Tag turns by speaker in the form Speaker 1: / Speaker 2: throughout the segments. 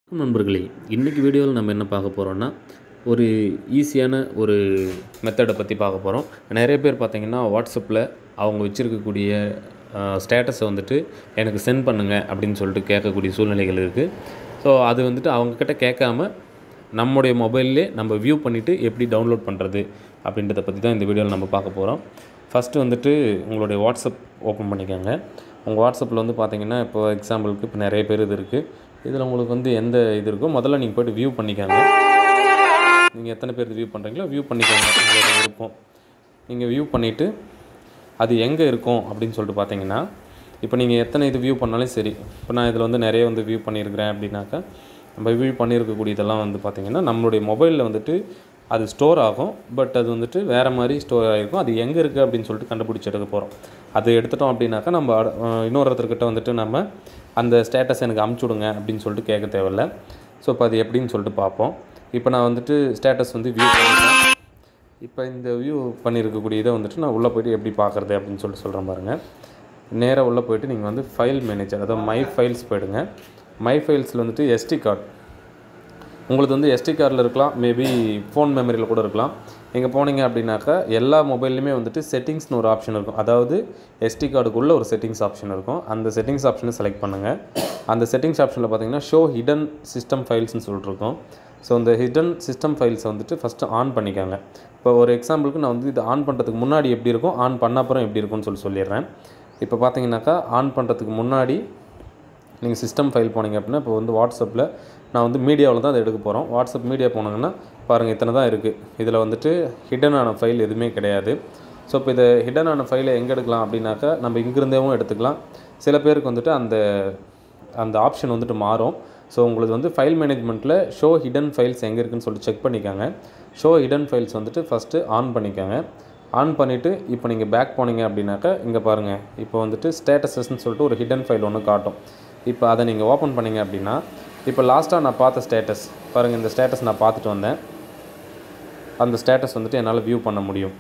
Speaker 1: நண்பர்களே இன்றைக்கி வீடியோவில் நம்ம என்ன பார்க்க போகிறோன்னா ஒரு ஈஸியான ஒரு மெத்தடை பற்றி பார்க்க போகிறோம் நிறைய பேர் பார்த்தீங்கன்னா வாட்ஸ்அப்பில் அவங்க வச்சுருக்கக்கூடிய ஸ்டேட்டஸை வந்துட்டு எனக்கு சென்ட் பண்ணுங்கள் அப்படின்னு சொல்லிட்டு கேட்கக்கூடிய சூழ்நிலைகள் இருக்குது ஸோ அது வந்துட்டு அவங்கக்கிட்ட கேட்காம நம்முடைய மொபைல்லே நம்ம வியூ பண்ணிவிட்டு எப்படி டவுன்லோட் பண்ணுறது அப்படின்றத பற்றி தான் இந்த வீடியோவில் நம்ம பார்க்க போகிறோம் ஃபஸ்ட்டு வந்துட்டு உங்களுடைய வாட்ஸ்அப் ஓப்பன் பண்ணிக்கோங்க உங்கள் வாட்ஸ்அப்பில் வந்து பார்த்தீங்கன்னா இப்போ எக்ஸாம்பிளுக்கு இப்போ நிறைய பேர் இது இருக்குது இதில் உங்களுக்கு வந்து எந்த இது இருக்கோ முதல்ல நீங்கள் போய்ட்டு வியூ பண்ணிக்கோங்க நீங்கள் எத்தனை பேர் வியூ பண்ணுறீங்களோ வியூ பண்ணிக்கோங்க உங்களோட விருப்பம் நீங்கள் வியூ பண்ணிவிட்டு அது எங்கே இருக்கும் அப்படின்னு சொல்லிட்டு பார்த்தீங்கன்னா இப்போ நீங்கள் எத்தனை இது வியூ பண்ணாலும் சரி இப்போ நான் இதில் வந்து நிறைய வந்து வியூ பண்ணியிருக்கிறேன் அப்படின்னாக்கா நம்ம வியூ பண்ணியிருக்கக்கூடிய இதெல்லாம் வந்து பார்த்திங்கன்னா நம்மளுடைய மொபைலில் வந்துட்டு அது ஸ்டோர் ஆகும் பட் அது வந்துட்டு வேறு மாதிரி ஸ்டோர் ஆகிருக்கும் அது எங்கே இருக்குது அப்படின்னு சொல்லிட்டு கண்டுபிடிச்சி எடுக்க போகிறோம் அது எடுத்துட்டோம் அப்படின்னாக்கா நம்ம அட- அஹ் இன்னொருத்தர்கிட்ட வந்துட்டு நம்ம அந்த ஸ்டேட்டஸ் எனக்கு அமுச்சு விடுங்க அப்படின்னு சொல்லிட்டு கேட்க தேவையில்ல ஸோ இப்போ அது எப்படின்னு சொல்லிட்டு பார்ப்போம் இப்போ நான் வந்துட்டு ஸ்டேட்டஸ் வந்து வியூ பண்ணிட்டேன் இப்போ இந்த வியூ பண்ணியிருக்கக்கூடிய இதை வந்துட்டு நான் உள்ளே போயிட்டு எப்படி பார்க்குறது அப்படின்னு சொல்லிட்டு சொல்கிறேன் பாருங்கள் நேராக உள்ளே போயிட்டு நீங்கள் வந்து ஃபைல் மேனேஜர் அதாவது மை ஃபைல்ஸ் போயிடுங்க மை ஃபைல்ஸில் வந்துட்டு எஸ்டி கார்டு உங்களுக்கு வந்து எஸ்டி கார்டில் இருக்கலாம் மேபி ஃபோன் மெமரியில் கூட இருக்கலாம் நீங்கள் போனீங்க அப்படின்னாக்கா எல்லா மொபைல்லையுமே வந்துட்டு செட்டிங்ஸ்னு ஒரு ஆப்ஷன் இருக்கும் அதாவது எஸ்டி கார்டுக்குள்ளே ஒரு செட்டிங்ஸ் ஆப்ஷன் இருக்கும் அந்த செட்டிங்ஸ் ஆப்ஷனை செலக்ட் பண்ணுங்கள் அந்த செட்டிங்ஸ் ஆப்ஷனில் பார்த்தீங்கன்னா ஷோ ஹிடன் சிஸ்டம் ஃபைல்ஸ்னு சொல்லிட்டு இருக்கும் ஸோ இந்த ஹிடன் சிஸ்டம் ஃபைல்ஸை வந்துட்டு ஃபஸ்ட்டு ஆன் பண்ணிக்கோங்க இப்போ ஒரு எக்ஸாம்பிளுக்கு நான் வந்து இது ஆன் பண்ணுறதுக்கு முன்னாடி எப்படி இருக்கும் ஆன் பண்ண அப்புறம் எப்படி இருக்கும்னு சொல்லி சொல்லிடுறேன் இப்போ பார்த்தீங்கன்னாக்கா ஆன் பண்ணுறதுக்கு முன்னாடி நீங்கள் சிஸ்டம் ஃபைல் போனீங்க அப்படின்னா இப்போ வந்து வாட்ஸ்அப்பில் நான் வந்து மீடியாவில் தான் அதை எடுக்க போகிறோம் வாட்ஸ்அப் மீடியா போனாங்கன்னா பாருங்கள் இத்தனை தான் இருக்குது இதில் வந்துட்டு ஹிடனான ஃபைல் எதுவுமே கிடையாது ஸோ இப்போ இதை ஹிடனான ஃபைலை எங்கே எடுக்கலாம் அப்படின்னாக்கா நம்ம இங்கிருந்தேவும் எடுத்துக்கலாம் சில பேருக்கு வந்துட்டு அந்த அந்த ஆப்ஷன் வந்துட்டு மாறும் ஸோ உங்களுக்கு வந்து ஃபைல் மேனேஜ்மெண்ட்டில் ஷோ ஹிடன் ஃபைல்ஸ் எங்கே இருக்குன்னு சொல்லிட்டு செக் பண்ணிக்கோங்க ஷோ ஹிடன் ஃபைல்ஸ் வந்துட்டு ஃபஸ்ட்டு ஆன் பண்ணிக்கோங்க ஆன் பண்ணிவிட்டு இப்போ நீங்கள் பேக் போனீங்க அப்படின்னாக்கா இங்கே பாருங்கள் இப்போ வந்துட்டு ஸ்டேட்டஸஸ்ன்னு சொல்லிட்டு ஒரு ஹிடன் ஃபைல் ஒன்று காட்டும் இப்போ அதை நீங்கள் ஓப்பன் பண்ணீங்க அப்படின்னா இப்போ லாஸ்ட்டாக நான் பார்த்த ஸ்டேட்டஸ் பாருங்கள் இந்த ஸ்டேட்டஸ் நான் பார்த்துட்டு வந்தேன் அந்த ஸ்டேட்டஸ் வந்துட்டு என்னால் வியூ பண்ண முடியும்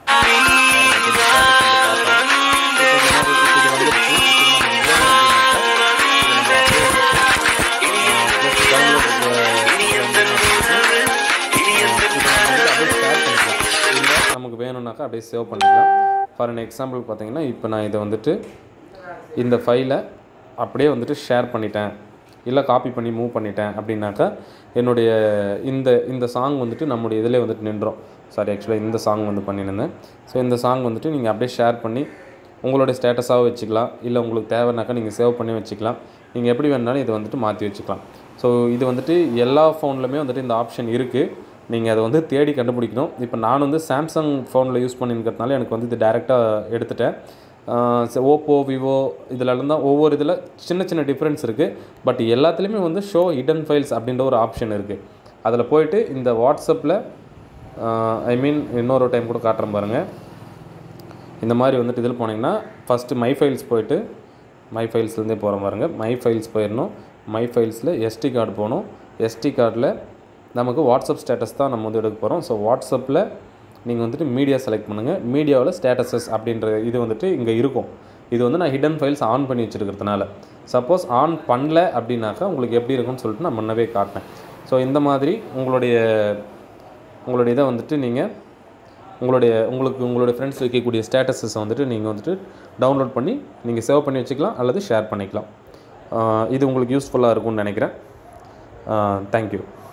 Speaker 1: நமக்கு வேணும்னாக்கா அப்படியே சேவ் பண்ணிக்கலாம் ஃபார் an எக்ஸாம்பிள் பார்த்தீங்கன்னா இப்போ நான் இதை வந்துட்டு இந்த ஃபைலை அப்படியே வந்துட்டு ஷேர் பண்ணிட்டேன் இல்லை காப்பி பண்ணி மூவ் பண்ணிட்டேன் அப்படின்னாக்கா என்னுடைய இந்த இந்த சாங் வந்துட்டு நம்முடைய இதிலே வந்துட்டு நின்றோம் சாரி ஆக்சுவலாக இந்த சாங் வந்து பண்ணியிருந்தேன் ஸோ இந்த சாங் வந்துட்டு நீங்கள் அப்படியே ஷேர் பண்ணி உங்களுடைய ஸ்டேட்டஸாக வச்சுக்கலாம் இல்லை உங்களுக்கு தேவைனாக்கா நீங்கள் சேவ் பண்ணி வச்சுக்கலாம் நீங்கள் எப்படி வேணாலும் இதை வந்துட்டு மாற்றி வச்சுக்கலாம் ஸோ இது வந்துட்டு எல்லா ஃபோன்லையுமே வந்துட்டு இந்த ஆப்ஷன் இருக்குது நீங்கள் அதை வந்து தேடி கண்டுபிடிக்கணும் இப்போ நான் வந்து சாம்சங் ஃபோனில் யூஸ் பண்ணியிருக்கிறதுனால எனக்கு வந்து இது டேரெக்டாக எடுத்துட்டேன் ஓப்போ விவோ இதிலலாம் தான் ஒவ்வொரு இதில் சின்ன சின்ன டிஃப்ரென்ஸ் இருக்குது பட் எல்லாத்துலேயுமே வந்து ஷோ ஹிடன் ஃபைல்ஸ் அப்படின்ற ஒரு ஆப்ஷன் இருக்குது அதில் போயிட்டு இந்த வாட்ஸ்அப்பில் ஐ மீன் இன்னொரு டைம் கூட காட்டுறேன் பாருங்கள் இந்த மாதிரி வந்துட்டு இதில் போனீங்கன்னா ஃபஸ்ட்டு மை ஃபைல்ஸ் போயிட்டு மை ஃபைல்ஸ்லேருந்தே போகிற பாருங்க மை ஃபைல்ஸ் போயிடணும் மை ஃபைல்ஸில் எஸ்டி கார்டு போகணும் எஸ்டி கார்டில் நமக்கு வாட்ஸ்அப் ஸ்டேட்டஸ் தான் நம்ம வந்து எடுக்க போகிறோம் ஸோ வாட்ஸ்அப்பில் நீங்கள் வந்துட்டு மீடியா செலக்ட் பண்ணுங்கள் மீடியாவில் ஸ்டேட்டஸஸ் அப்படின்ற இது வந்துட்டு இங்கே இருக்கும் இது வந்து நான் ஹிடன் ஃபைல்ஸ் ஆன் பண்ணி வச்சுருக்கிறதுனால சப்போஸ் ஆன் பண்ணல அப்படின்னாக்கா உங்களுக்கு எப்படி இருக்கும்னு சொல்லிட்டு நான் முன்னவே காட்டினேன் ஸோ இந்த மாதிரி உங்களுடைய உங்களுடைய இதை வந்துட்டு நீங்கள் உங்களுடைய உங்களுக்கு உங்களுடைய ஃப்ரெண்ட்ஸ் வைக்கக்கூடிய ஸ்டேட்டஸஸை வந்துட்டு நீங்கள் வந்துட்டு டவுன்லோட் பண்ணி நீங்கள் சேவ் பண்ணி வச்சுக்கலாம் அல்லது ஷேர் பண்ணிக்கலாம் ஆஹ் இது உங்களுக்கு யூஸ்ஃபுல்லாக இருக்கும்னு நினைக்கிறேன் தேங்க்யூ